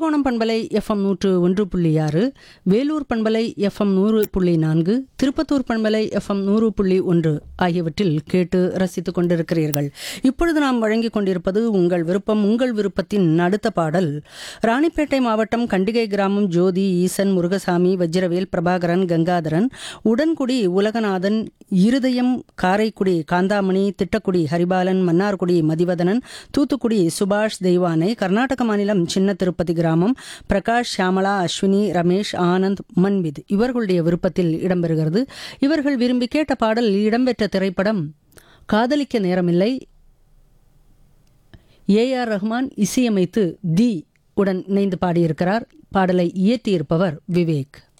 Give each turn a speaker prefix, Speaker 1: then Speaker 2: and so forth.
Speaker 1: கும்பகோணம் பண்பலை எஃப்எம் நூற்று ஒன்று புள்ளி ஆறு வேலூர் பண்பலை எஃப்எம் நூறு புள்ளி நான்கு திருப்பத்தூர் பண்பலை எஃப்எம் நூறு புள்ளி ஒன்று ஆகியவற்றில் கேட்டு ரசித்துக் கொண்டிருக்கிறீர்கள் இப்பொழுது நாம் வழங்கிக் கொண்டிருப்பது உங்கள் விருப்பம் உங்கள் விருப்பத்தின் அடுத்த பாடல் ராணிப்பேட்டை மாவட்டம் கண்டிகை கிராமம் ஜோதி ஈசன் முருகசாமி வஜ்ரவேல் பிரபாகரன் கங்காதரன் உடன்குடி உலகநாதன் இருதயம் காரைக்குடி காந்தாமணி திட்டக்குடி ஹரிபாலன் மன்னார்குடி மதிவதனன் தூத்துக்குடி சுபாஷ் தெய்வானை கர்நாடக மாநிலம் சின்ன திருப்பதி கிராமம் பிரகாஷ் ஷியாமலா அஸ்வினி ரமேஷ் ஆனந்த் மன்வித் இவர்களுடைய விருப்பத்தில் இடம்பெறுகிறது இவர்கள் விரும்பி கேட்ட பாடல் இடம்பெற்ற திரைப்படம் காதலிக்க நேரமில்லை ஏ ஆர் ரஹ்மான் இசையமைத்து தி உடன் இணைந்து பாடியிருக்கிறார் பாடலை இயற்றியிருப்பவர் விவேக்